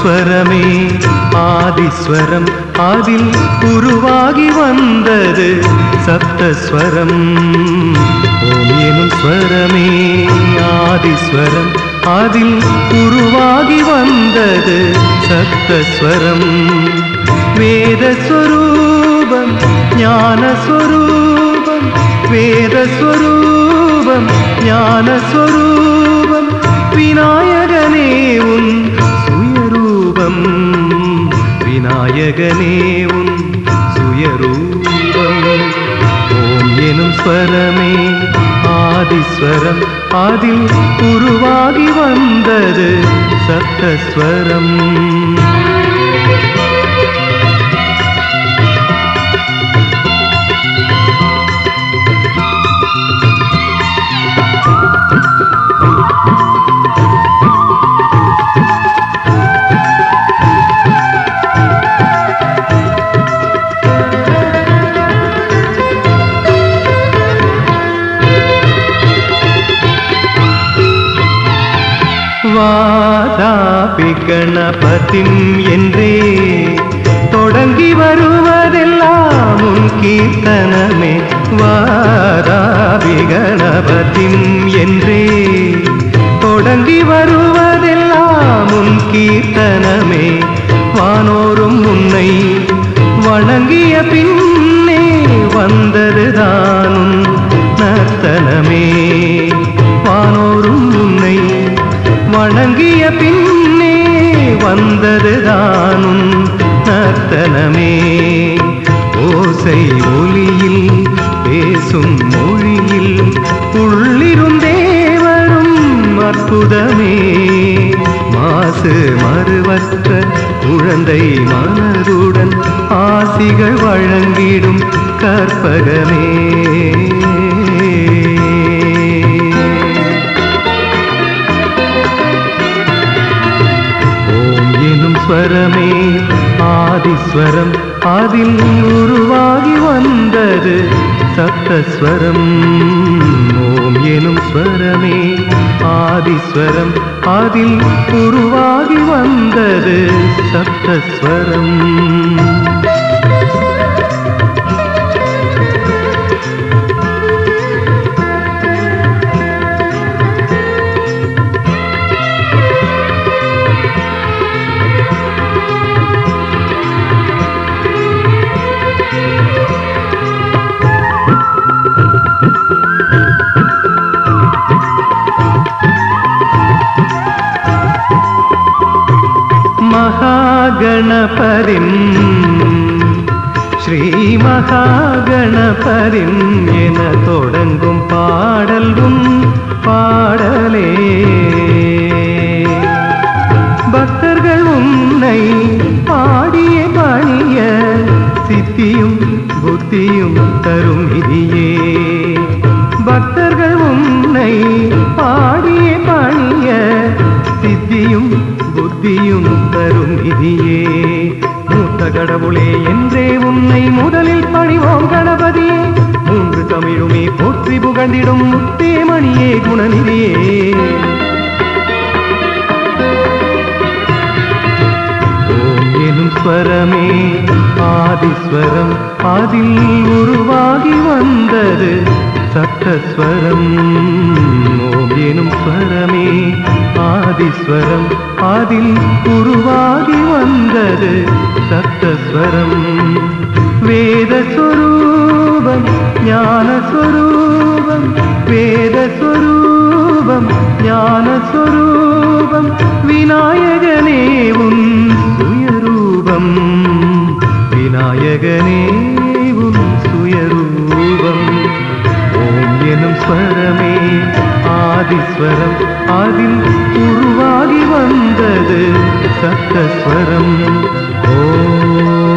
ஸ்வரமே ஆதிஸ்வரம் அதில் உருவாகி வந்தது சப்தஸ்வரம் ஓம் எனும் ஸ்வரமே ஆதிஸ்வரம் அதில் உருவாகி வந்தது சப்தஸ்வரம் வேதஸ்வரூபம் ஞானஸ்வரூபம் வேதஸ்வரூபம் ஞானஸ்வரூபம் விநாயகனே உன் சுயரூபம் விநாயகனே உன் சுயரூபம் ஓம் எனும் ஸ்வரமே ஆதிஸ்வரம் அதில் உருவாகி வந்தது சப்தஸ்வரம் வாதாபி கணபதிம் என்றே தொடங்கி வருவதெல்லாம் உன் கீர்த்தனமே வாதாபி கணபதிம் என்றே தொடங்கி வருவதெல்லாம் உன் கீர்த்தனமே வானோரும் உன்னை வணங்கிய பின்னே வந்ததுதானும் நர்த்தனமே வானோரும் உன்னை வணங்கிய பின்னே வந்ததுதானும் நர்த்தனமே ஓசை ஒலியில் பேசும் மொழியில் உள்ளிருந்தே வரும் அற்புதமே மாசு மறுவற்ற குழந்தை மனதுடன் ஆசிகள் வழங்கிடும் கற்பகமே ஓம் எனும் ஸ்வரமே ஆதிஸ்வரம் அதில் உருவாகி வந்தது சப்தஸ்வரம் ஓம் எனும் ஸ்வரமே ஆதிஸ்வரம் அதில் உருவாகி வந்தது சப்தஸ்வரம் മഹാഗണപതിം ശ്രീ മഹാഗണപതിം എന തുടങ്ങും പാടലും പാടലേ பக்தர்கள் உன்னை பாடிய பணிய சித்தியும் புத்தியும் தரும் விதியே பக்தர்கள் உன்னை பாடிய பணிய சித்தியும் புத்தியும் தரும் விதியே மூத்த கடவுளே என்றே உன்னை முதலில் பணிவோம் கணபதியே மூன்று தமிழுமே போற்றி புகழ்ந்திடும் முத்தேமணியே குணநிதியே ஓம் எனும் ஸ்வரமே ஆதிஸ்வரம் அதில் உருவாகி வந்தது சப்தஸ்வரம் ஓம் எனும் ஸ்வரமே ஆதிஸ்வரம் அதில் உருவாகி வந்தது சப்தஸ்வரம் வேதஸ்வரூபம் ஞானஸ்வரூபம் வேதஸ்வரூபம் ஞானஸ்வரூபம் விநாயகனே உன் சுயரூபம் விநாயகனே உன் சுயரூபம் ஓம் எனும் ஸ்வரமே ஆதிஸ்வரம் அதில் உருவாகி வந்தது சப்தஸ்வரம் ஓம்